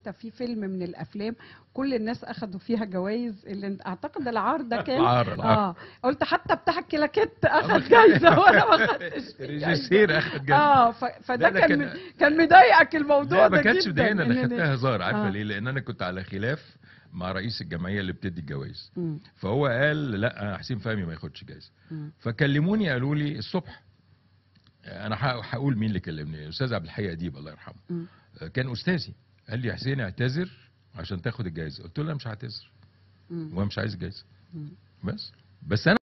في فيلم من الافلام كل الناس اخذوا فيها جوائز اللي انت- اعتقد العار ده كان العار- العار. اه قلت حتى بتاع الكلاكيت اخذ جايزه وانا ما خدتش فيه جايزة. ريجيسير اخد جايزه اه ف... فده لا، ده كان كان- كان, كان مضايقك الموضوع لا ده ما كانتش جدا مضايقني انا إن- خدتها هزار عارفه آه. ليه؟ لان انا كنت على خلاف مع رئيس الجمعيه اللي بتدي الجوائز مم. فهو قال لا حسين فهمي ما ياخدش جايزه مم. فكلموني قالوا لي الصبح انا ح- هقول مين اللي كلمني الاستاذ عبد الحي اديب الله يرحمه مم. كان استاذي قال لي يا حسين اعتذر عشان تاخد الجائزه قلت له لا مش هعتذر مم. هو مش عايز الجائزه مم. بس بس انا